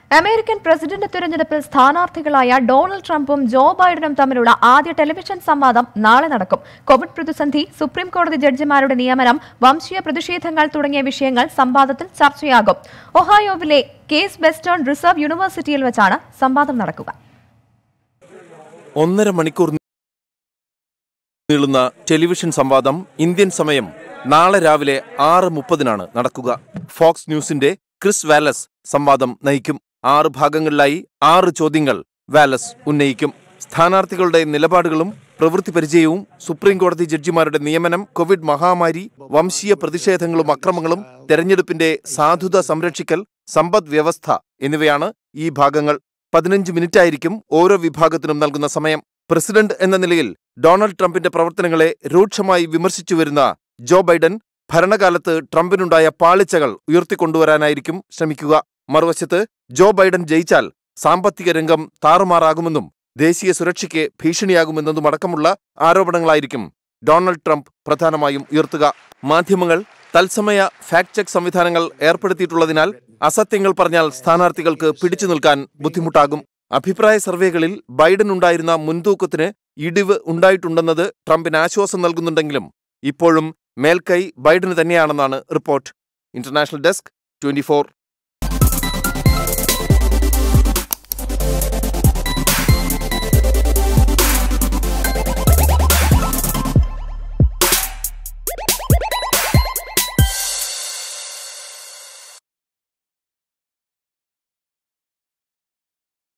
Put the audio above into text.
American president തിരഞ്ഞെടുപ്പിൽ സ്ഥാനാർത്ഥികളായ Donald ട്രംപും ജോ ബൈഡനും തമ്മിലുള്ള ആദ്യ ടെലിവിഷൻ സംവാദം നാളെ നടക്കും കോവിഡ് പ്രതിസന്ധി സുപ്രീം കോടതി ജഡ്ജിമാരുടെ നിയമനം വംശീയ പ്രതിഷേധങ്ങൾ തുടങ്ങിയ വിഷയങ്ങൾ സംവാദത്തിൽ ചർച്ചയാകും ഒഹായോവിലെ കേസ് വെസ്റ്റേൺ റിസർവ് യൂണിവേഴ്സിറ്റിയിൽ വെച്ചാണ് സംവാദം നടക്കുക ഒന്നര മണിക്കൂർ നീളുന്ന ടെലിവിഷൻ സംവാദം ഇന്ത്യൻ സമയം നാളെ രാവിലെ ആറ് മുപ്പതിനാണ് നടക്കുക ഫോക്സ് ന്യൂസിന്റെ ക്രിസ് വാലസ് സംവാദം നയിക്കും ആറ് ഭാഗങ്ങളിലായി ആറ് ചോദ്യങ്ങൾ വാലസ് ഉന്നയിക്കും സ്ഥാനാർത്ഥികളുടെ നിലപാടുകളും പ്രവൃത്തി പരിചയവും സുപ്രീം കോടതി ജഡ്ജിമാരുടെ നിയമനം കോവിഡ് മഹാമാരി വംശീയ പ്രതിഷേധങ്ങളും അക്രമങ്ങളും തെരഞ്ഞെടുപ്പിന്റെ സാധുത സംരക്ഷിക്കൽ സമ്പദ് വ്യവസ്ഥ എന്നിവയാണ് ഈ ഭാഗങ്ങൾ പതിനഞ്ച് മിനിറ്റായിരിക്കും ഓരോ വിഭാഗത്തിനും നൽകുന്ന സമയം പ്രസിഡന്റ് എന്ന നിലയിൽ ഡൊണാൾഡ് ട്രംപിന്റെ പ്രവർത്തനങ്ങളെ രൂക്ഷമായി വിമർശിച്ചു വരുന്ന ജോ ബൈഡൻ ഭരണകാലത്ത് ട്രംപിനുണ്ടായ പാളിച്ചകൾ ഉയർത്തിക്കൊണ്ടുവരാനായിരിക്കും ശ്രമിക്കുക മറുവശത്ത് ജോ ബൈഡൻ ജയിച്ചാൽ സാമ്പത്തിക രംഗം താറുമാറാകുമെന്നും ദേശീയ സുരക്ഷയ്ക്ക് ഭീഷണിയാകുമെന്നതുമടക്കമുള്ള ആരോപണങ്ങളായിരിക്കും ഡൊണാൾഡ് ട്രംപ് പ്രധാനമായും ഉയർത്തുക മാധ്യമങ്ങൾ തത്സമയ ഫാക്ട് ചെക്ക് സംവിധാനങ്ങൾ ഏർപ്പെടുത്തിയിട്ടുള്ളതിനാൽ അസത്യങ്ങൾ പറഞ്ഞാൽ സ്ഥാനാർത്ഥികൾക്ക് പിടിച്ചു നിൽക്കാൻ ബുദ്ധിമുട്ടാകും അഭിപ്രായ സർവേകളിൽ ബൈഡൻ ഉണ്ടായിരുന്ന മുൻതൂക്കത്തിന് ഇടിവ് ഉണ്ടായിട്ടുണ്ടെന്നത് ട്രംപിന് ആശ്വാസം നൽകുന്നുണ്ടെങ്കിലും ഇപ്പോഴും മേൽക്കൈ ബൈഡന് തന്നെയാണെന്നാണ് റിപ്പോർട്ട് ഇന്റർനാഷണൽ ഡെസ്ക് ട്വന്റി